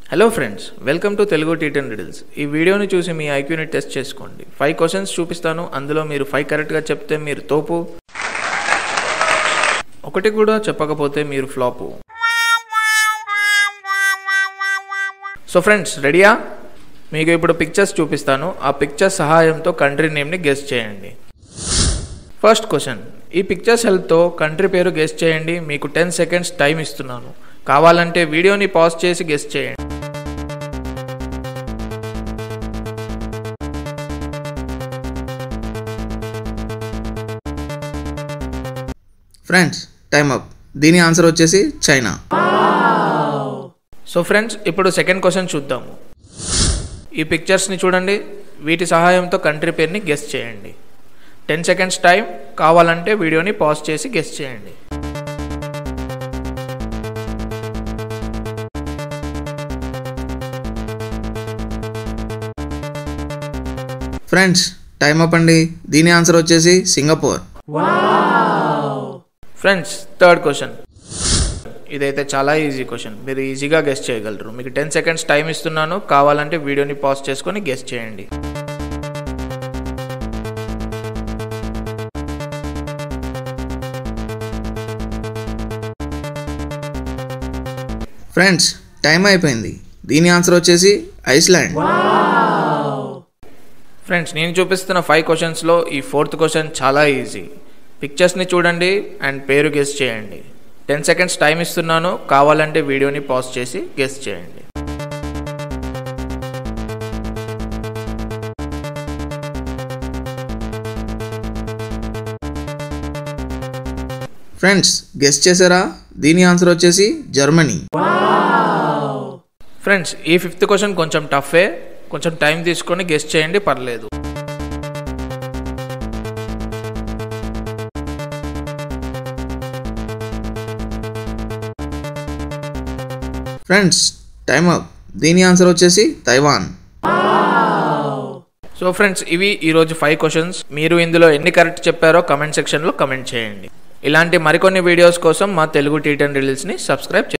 hello friends welcome to Telugu T ten riddles ఈ వీడియోని చూసి మీ ఐక్యూని టెస్ట్ చేసుకోండి ఫైవ్ క్వశ్చన్స్ చూపిస్తాను అందులో మీరు ఫైవ్ కరెక్ట్గా చెప్తే మీరు తోపు ఒకటి కూడా చెప్పకపోతే మీరు ఫ్లాపు సో ఫ్రెండ్స్ రెడీయా మీకు ఇప్పుడు పిక్చర్స్ చూపిస్తాను ఆ పిక్చర్ సహాయంతో కంట్రీ నేమ్ని గెస్ట్ చేయండి ఫస్ట్ క్వశ్చన్ ఈ పిక్చర్స్ హెల్ప్తో కంట్రీ పేరు గెస్ట్ చేయండి మీకు టెన్ సెకండ్స్ టైం ఇస్తున్నాను కావాలంటే వీడియోని పాజ్ చేసి గెస్ట్ చేయండి ఫ్రెండ్స్ టైమ్ అప్ దీని ఆన్సర్ వచ్చేసి చైనా సో ఫ్రెండ్స్ ఇప్పుడు సెకండ్ క్వశ్చన్ చూద్దాము ఈ పిక్చర్స్ని చూడండి వీటి సహాయంతో కంట్రీ పేరుని గెస్ట్ చేయండి టెన్ సెకండ్స్ టైం కావాలంటే వీడియోని పాజ్ చేసి గెస్ట్ చేయండి ఫ్రెండ్స్ టైమ్ అప్ అండి దీని ఆన్సర్ వచ్చేసి సింగపూర్ ఫ్రెండ్స్ థర్డ్ క్వశ్చన్ ఇదైతే చాలా ఈజీ క్వశ్చన్ మీరు ఈజీగా గెస్ట్ చేయగలరు మీకు టెన్ సెకండ్స్ టైం ఇస్తున్నాను కావాలంటే వీడియోని పాజ్ చేసుకొని గెస్ట్ చేయండి ఫ్రెండ్స్ టైం అయిపోయింది దీని ఆన్సర్ వచ్చేసి ఐస్లాండ్ ఫ్రెండ్స్ నేను చూపిస్తున్న ఫైవ్ క్వశ్చన్స్లో ఈ ఫోర్త్ క్వశ్చన్ చాలా ఈజీ పిక్చర్స్ని చూడండి అండ్ పేరు గెస్ట్ చేయండి టెన్ సెకండ్స్ టైం ఇస్తున్నాను కావాలంటే వీడియోని పాజ్ చేసి గెస్ట్ చేయండి ఫ్రెండ్స్ గెస్ట్ చేశారా దీని ఆన్సర్ వచ్చేసి జర్మనీ ఫ్రెండ్స్ ఈ ఫిఫ్త్ క్వశ్చన్ కొంచెం టఫే కొంచెం టైం తీసుకొని గెస్ట్ చేయండి పర్లేదు ఫ్రెండ్స్ టైమ్ అప్ దీని ఆన్సర్ వచ్చేసి తైవాన్ సో ఫ్రెండ్స్ ఇవి ఈరోజు ఫైవ్ క్వశ్చన్స్ మీరు ఇందులో ఎన్ని కరెక్ట్ చెప్పారో కమెంట్ సెక్షన్లో కమెంట్ చేయండి ఇలాంటి మరికొన్ని వీడియోస్ కోసం మా తెలుగు టీ టెన్ రిలీజ్ని సబ్స్క్రైబ్